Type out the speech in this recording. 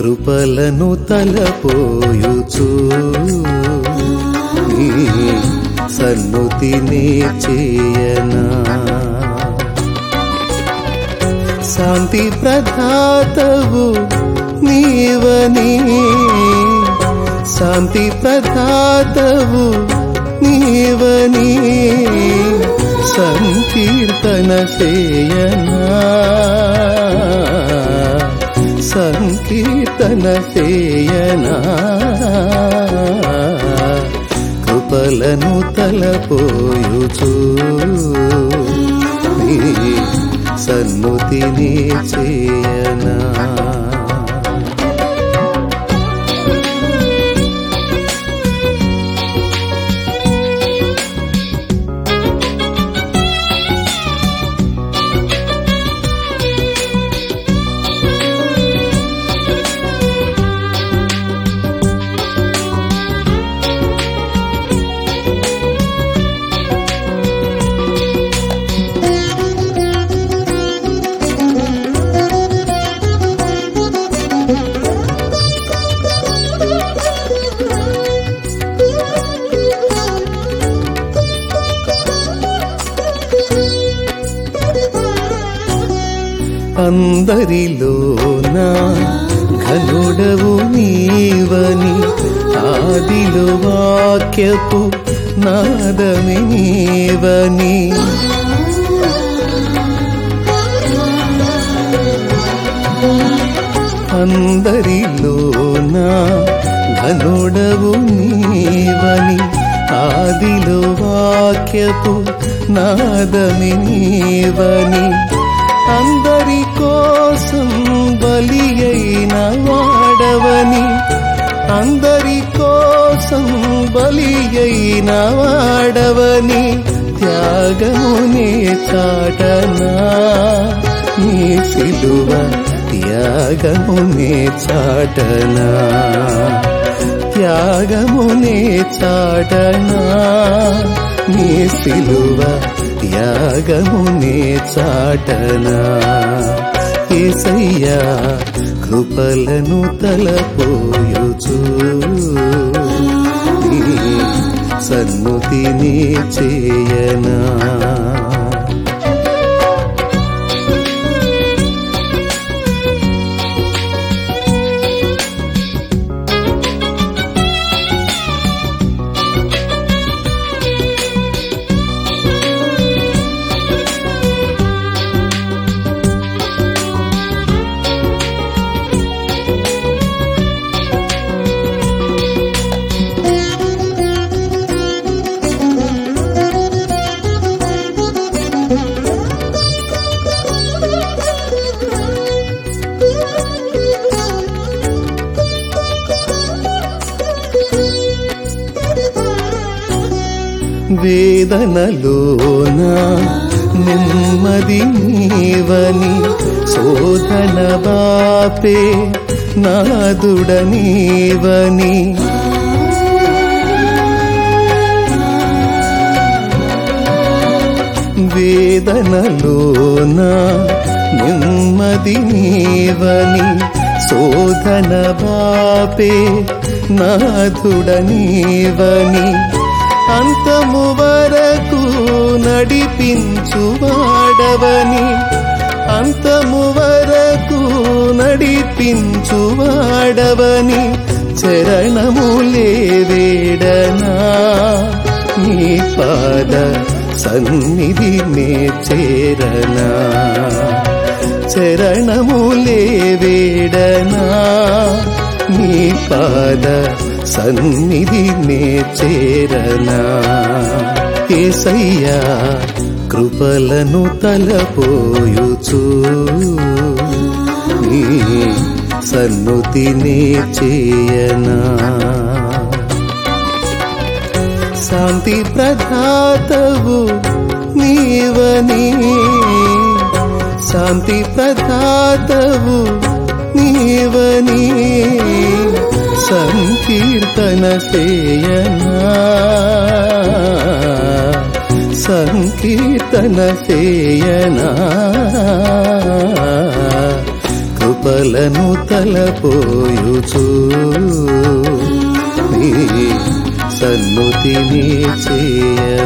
కృపలను తలపోయుచు నీ సన్నుతిని చేయనా శాంతి ప్రదాతవు నీవని శాంతి ప్రదాతవు నీవని సంకీర్తన చేయనా సంకీర్తన చేయనా కృపలను తలపోయుచు నీ సన్నుతిని చేయనా అందరిలోన ఘనుడవు నీవని ఆదిలో వాక్యపు నాదమి నీవని అందరిలోన ఘనుడవు నీవని ఆదిలో వాక్యపు నాదమి నీవని అందరి కోసం బలి అయిన వాడవని అందరి కోసం బలి అయిన వాడవని త్యాగమునే చాటనా నీ సిలువ త్యాగమునే చాటనా త్యాగమునే చాటనా నీ సిలువ త్యాగమునే చాటనా ఏసయ్యా కృపలను తలపోయుచు నీ సన్నుతిని చేయనా వేదనలోన నెమ్మది నీవని శోధన బాపే నాదుడ నీవని వేదనలోన నెమ్మది నీవని శోధన బాపే నాదుడ నీవని అంతము వరకు నడిపించువాడవని అంతము వరకు నడిపించువాడవని చరణములే వేడనా నీ పాద సన్నిధి నే చేరనా చరణములే వేడనా నీ పాద సన్నిధి నే చేరనా ఏసయ్యా కృపలను తలపోయుచు నీ సన్నుతిని చేయనా శాంతి ప్రదాతవు నీవని శాంతి ప్రదాతవు నీవని సంకీర్తన చేయనా సంకీర్తన చేయనా కృప కృపలను తలపోయుచు నీ సన్నుతిని చేయ